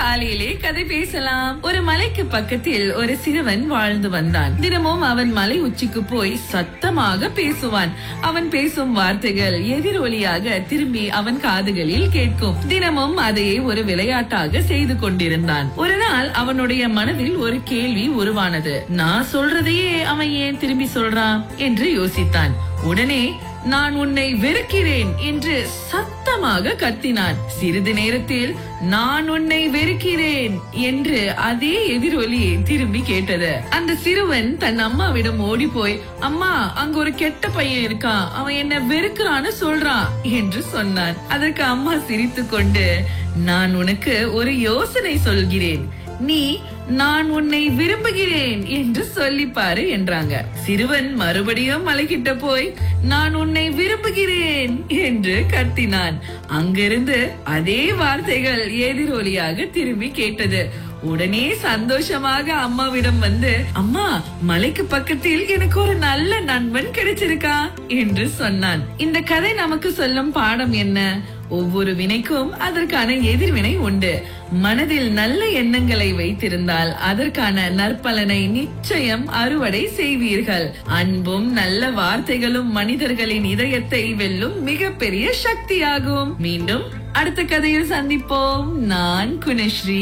காலையிலே கதை பேசலாம் ஒரு மலைக்கு பக்கத்தில் ஒரு சிறுவன் வாழ்ந்து வந்தான் தினமும் அவன் மலை உச்சிக்கு போய் சத்தமாக பேசுவான் அவன் பேசும் வார்த்தைகள் எதிரொலியாக திரும்பி அவன் காதுகளில் கேட்கும் தினமும் அதையே ஒரு விளையாட்டாக செய்து கொண்டிருந்தான் ஒரு நாள் அவனுடைய மனதில் ஒரு கேள்வி உருவானது நான் சொல்றதையே அவன் ஏன் திரும்பி சொல்றான் என்று யோசித்தான் உடனே நான் உன்னை வெறுக்கிறேன் என்று சத்தமாக கத்தினான் சிறிது நேரத்தில் நான் உன்னை வெறுக்கிறேன் என்று அதே எதிரொலி திரும்பி கேட்டது அந்த சிறுவன் தன் அம்மாவிடம் ஓடி போய் அம்மா அங்க ஒரு கெட்ட பையன் இருக்கான் அவன் என்ன வெறுக்கிறான்னு சொல்றான் என்று சொன்னான் அதற்கு அம்மா சிரித்து கொண்டு நான் உனக்கு ஒரு யோசனை சொல்கிறேன் நீ நான் உன்னை விரும்புகிறேன் என்று சொல்லிப்பாரு என்றாங்க சிறுவன் மறுபடியும் மலைக்கிட்ட போய் நான் உன்னை விரும்புகிறேன் என்று கத்தினான் அங்கிருந்து அதே வார்த்தைகள் எதிரொலியாக திரும்பி கேட்டது உடனே சந்தோஷமாக அம்மாவிடம் வந்து அம்மா மலைக்கு பக்கத்தில் எனக்கு ஒரு நல்ல நண்பன் கிடைச்சிருக்கா என்று சொன்னான் இந்த கதை நமக்கு சொல்லும் பாடம் என்ன ஒவ்வொரு வினைக்கும் அதற்கான எதிர்வினை உண்டு மனதில் நல்ல எண்ணங்களை வைத்திருந்தால் அதற்கான நற்பலனை நிச்சயம் அறுவடை செய்வீர்கள் அன்பும் நல்ல வார்த்தைகளும் மனிதர்களின் இதயத்தை வெல்லும் மிகப்பெரிய சக்தியாகும் மீண்டும் அடுத்த கதையில் சந்திப்போம் நான் குணஸ்ரீ